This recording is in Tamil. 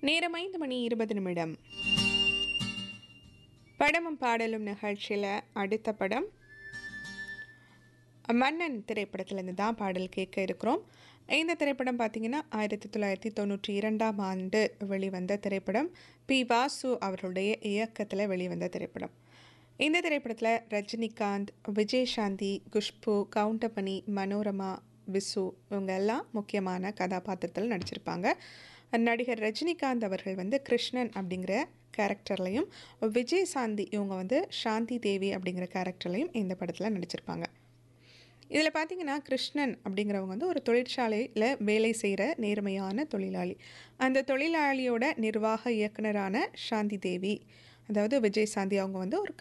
நேரம் ஐந்து மணி இருபது நிமிடம் படமும் பாடலும் நிகழ்ச்சியில் அடுத்த படம் மன்னன் திரைப்படத்திலேருந்து தான் பாடல் கேட்க இருக்கிறோம் இந்த திரைப்படம் பார்த்தீங்கன்னா ஆயிரத்தி தொள்ளாயிரத்தி தொண்ணூற்றி இரண்டாம் ஆண்டு வெளிவந்த திரைப்படம் பி வாசு அவர்களுடைய இயக்கத்தில் வெளிவந்த திரைப்படம் இந்த திரைப்படத்தில் ரஜினிகாந்த் விஜயசாந்தி குஷ்பு கவுண்டமணி மனோரமா விசு இவங்க எல்லாம் முக்கியமான கதாபாத்திரத்தில் நடிச்சிருப்பாங்க நடிகர் ரஜினிகாந்த் அவர்கள் வந்து கிருஷ்ணன் அப்படிங்கிற கேரக்டர்லையும் விஜயசாந்தி இவங்க வந்து சாந்தி தேவி அப்படிங்கிற கேரக்டர்லையும் இந்த படத்தில் நடிச்சிருப்பாங்க இதில் பார்த்தீங்கன்னா கிருஷ்ணன் அப்படிங்கிறவங்க வந்து ஒரு தொழிற்சாலையில் வேலை செய்கிற நேர்மையான தொழிலாளி அந்த தொழிலாளியோட நிர்வாக இயக்குனரான சாந்தி தேவி அதாவது விஜய் சாந்தி அவங்க வந்து ஒரு